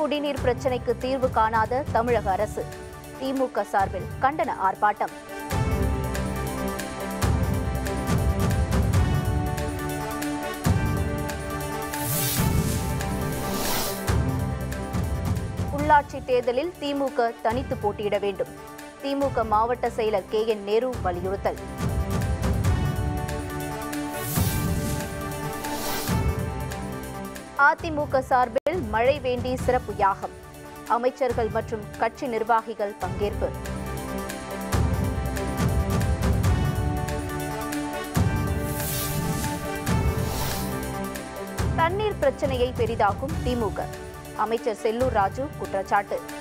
குடிநீர் பிரச்சினைக்கு தீர்வு காணாத தமிழக அரசு திமுக சார்பில் கண்டன ஆர்ப்பாட்டம் உள்ளாட்சி தேர்தலில் திமுக தனித்து போட்டியிட வேண்டும் திமுக மாவட்ட செயலர் கே என் நேரு வலியுறுத்தல் அதிமுக சார்பில் மழை வேண்டி சிறப்பு யாகம் அமைச்சர்கள் மற்றும் கட்சி நிர்வாகிகள் பங்கேற்பு தண்ணீர் பிரச்சனையை பெரிதாக்கும் திமுக அமைச்சர் செல்லூர் ராஜு குற்றச்சாட்டு